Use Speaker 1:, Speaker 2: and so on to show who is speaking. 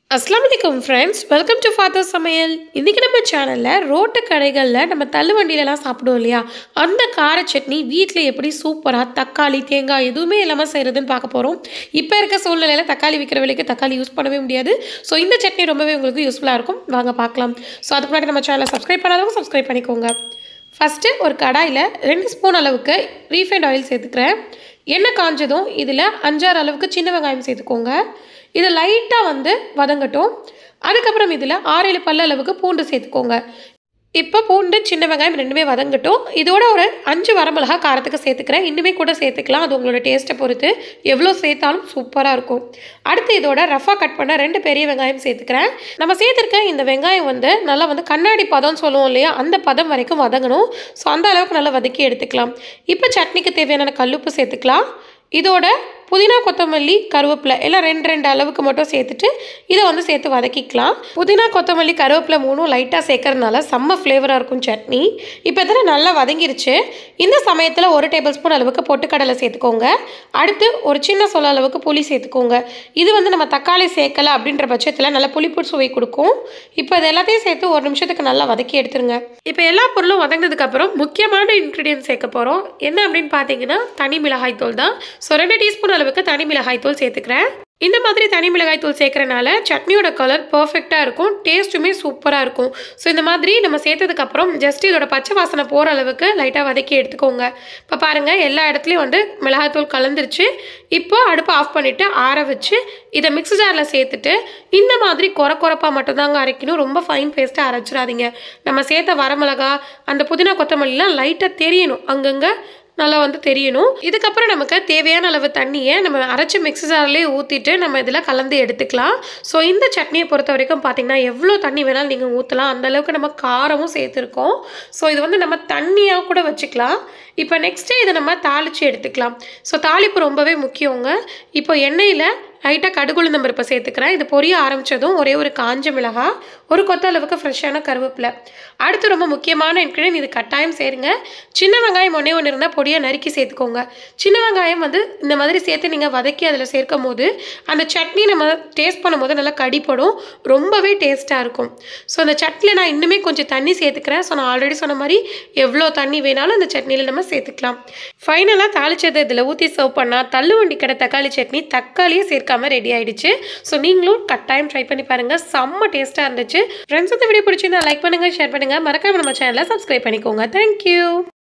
Speaker 1: அஸ்லாம் வலைக்கம் friends welcome to father சமையல் இன்றைக்கி நம்ம சேனலில் ரோட்டு கடைகளில் நம்ம தள்ளு வண்டியிலலாம் சாப்பிடுவோம் இல்லையா அந்த கார சட்னி வீட்டில் எப்படி சூப்பராக தக்காளி தேங்காய் எதுவுமே இல்லாமல் செய்கிறதுன்னு பார்க்க போகிறோம் இப்போ இருக்க சூழ்நிலையில் தக்காளி விற்கிற விலைக்கு தக்காளி யூஸ் பண்ணவே முடியாது ஸோ இந்த சட்னி ரொம்பவே உங்களுக்கு யூஸ்ஃபுல்லாக இருக்கும் வாங்க பார்க்கலாம் ஸோ அதுக்கு முன்னாடி நம்ம சேனலை சப்ஸ்கிரைப் பண்ணாதவங்க சப்ஸ்கிரைப் பண்ணிக்கோங்க ஃபஸ்ட்டு ஒரு கடாயில் ரெண்டு ஸ்பூன் அளவுக்கு ரீஃபைண்ட் ஆயில் சேர்த்துக்கிறேன் எண்ணெய் காஞ்சதும் இதில் அஞ்சாறு அளவுக்கு சின்ன வெங்காயம் சேர்த்துக்கோங்க இது லைட்டாக வந்து வதங்கட்டும் அதுக்கப்புறம் இதில் ஆறு ஏழு பல்ல அளவுக்கு பூண்டு சேர்த்துக்கோங்க இப்போ பூண்டு சின்ன வெங்காயம் ரெண்டுமே வதங்கட்டும் இதோட ஒரு அஞ்சு வரமிளகா காரத்துக்கு சேர்த்துக்கிறேன் இன்னுமே கூட சேர்த்துக்கலாம் அது உங்களோட டேஸ்ட்டை பொறுத்து எவ்வளோ சேர்த்தாலும் சூப்பராக இருக்கும் அடுத்து இதோட ரஃபாக கட் பண்ண ரெண்டு பெரிய வெங்காயம் சேர்த்துக்கிறேன் நம்ம சேர்த்துருக்க இந்த வெங்காயம் வந்து நல்லா வந்து கண்ணாடி பதம் சொல்லுவோம் இல்லையா அந்த பதம் வரைக்கும் வதங்கணும் ஸோ அந்த அளவுக்கு நல்லா வதக்கி எடுத்துக்கலாம் இப்போ சட்னிக்கு தேவையான கல்லுப்பு சேர்த்துக்கலாம் இதோட புதினா கொத்தமல்லி கருவேப்பிலை எல்லாம் ரெண்டு ரெண்டு அளவுக்கு மட்டும் சேர்த்துட்டு இதை வந்து சேர்த்து வதக்கிக்கலாம் புதினா கொத்தமல்லி கருவேப்பிலை மூணும் லைட்டாக சேர்க்கறதுனால செம்ம ஃப்ளேவராக இருக்கும் சட்னி இப்போ இதில் நல்லா வதங்கிருச்சு இந்த சமயத்தில் ஒரு டேபிள் ஸ்பூன் அளவுக்கு பொட்டுக்கடலை சேர்த்துக்கோங்க அடுத்து ஒரு சின்ன சொல்ல அளவுக்கு புளி சேர்த்துக்கோங்க இது வந்து நம்ம தக்காளி சேர்க்கலை அப்படின்ற பட்சத்தில் நல்லா புளிப்பு சுவை கொடுக்கும் இப்போ இது எல்லாத்தையும் சேர்த்து ஒரு நிமிஷத்துக்கு நல்லா வதக்கி எடுத்துருங்க இப்போ எல்லா பொருளும் வதங்கினதுக்கப்புறம் முக்கியமான இன்க்ரீடியன்ட் சேர்க்க போகிறோம் என்ன அப்படின்னு பார்த்தீங்கன்னா தனி மிளகாய் தூள் தான் ஸோ ரெண்டு டீஸ்பூன் அளவுக்கு தனி மிளகாய் தூள் சேர்த்துக்கிறேன் இந்த மாதிரி தனி மிளகாய் தூள் சேர்க்கறனால சட்னியோட கலர் பர்ஃபெக்டாக இருக்கும் டேஸ்ட்டுமே சூப்பராக இருக்கும் ஸோ இந்த மாதிரி நம்ம சேர்த்ததுக்கப்புறம் ஜஸ்ட் இதோட பச்சை வாசனை போகிற அளவுக்கு லைட்டாக வதக்கி எடுத்துக்கோங்க இப்போ பாருங்கள் எல்லா இடத்துலையும் வந்து மிளகாய்த்தூள் கலந்துருச்சு இப்போ அடுப்பை ஆஃப் பண்ணிவிட்டு ஆற வச்சு இதை மிக்ஸி ஜாரில் சேர்த்துட்டு இந்த மாதிரி குறை குறைப்பாக மட்டும்தாங்க அரைக்கணும் ரொம்ப ஃபைன் பேஸ்ட்டாக அரைச்சிடாதீங்க நம்ம சேர்த்த வரமிளகா அந்த புதினா கொத்தமல்லிலாம் லைட்டாக தெரியணும் அங்கங்கே நல்லா வந்து தெரியணும் இதுக்கப்புறம் நமக்கு தேவையான அளவு தண்ணியை நம்ம அரைச்சி மிக்ஸி ஜார்லேயே ஊற்றிட்டு நம்ம இதில் கலந்து எடுத்துக்கலாம் ஸோ இந்த சட்னியை பொறுத்த வரைக்கும் பார்த்திங்கன்னா எவ்வளோ தண்ணி வேணாலும் நீங்கள் ஊற்றலாம் அந்தளவுக்கு நம்ம காரமும் சேர்த்துருக்கோம் ஸோ இது வந்து நம்ம தண்ணியாக கூட வச்சுக்கலாம் இப்போ நெக்ஸ்ட்டு இதை நம்ம தாளித்து எடுத்துக்கலாம் ஸோ தாளிப்பு ரொம்பவே முக்கியங்க இப்போ எண்ணெயில் லைட்டாக கடுகுளுந்தம் பருப்பை சேர்த்துக்கிறேன் இது பொரிய ஆரம்பித்ததும் ஒரே ஒரு காஞ்ச மிளகா ஒரு கொத்த அளவுக்கு ஃப்ரெஷ்ஷான கருவேப்பிலை அடுத்து ரொம்ப முக்கியமான இன்க்ரீடியன் இது கட்டாயம் சேருங்க சின்ன வெங்காயம் ஒன்றே ஒன்று இருந்தால் பொடியாக நறுக்கி சேர்த்துக்கோங்க சின்ன வெங்காயம் வந்து இந்த மாதிரி சேர்த்து நீங்கள் வதக்கி அதில் சேர்க்கும் போது அந்த சட்னி நம்ம டேஸ்ட் பண்ணும்போது நல்லா கடிப்படும் ரொம்பவே டேஸ்ட்டாக இருக்கும் ஸோ அந்த சட்னியில் நான் இன்னுமே கொஞ்சம் தண்ணி சேர்த்துக்கிறேன் ஸோ நான் ஆல்ரெடி சொன்ன மாதிரி எவ்வளோ தண்ணி வேணாலும் அந்த சட்னியில் நம்ம சேர்த்துக்கலாம் ஃபைனலாக தாளிச்சதை இதில் ஊற்றி சர்வ் பண்ணால் தள்ளுவண்டி கடை தக்காளி சட்னி தக்காளியே சேர்க்காம ரெடி ஆயிடுச்சு ஸோ நீங்களும் கட்டாயம் ட்ரை பண்ணி பாருங்கள் செம்ம டேஸ்ட்டாக இருந்துச்சு ஃப்ரெண்ட்ஸ் இந்த வீடியோ பிடிச்சிருந்தா லைக் பண்ணுங்கள் ஷேர் பண்ணுங்கள் மறக்காம நம்ம சேனலை சப்ஸ்கிரைப் பண்ணிக்கோங்க தேங்க்யூ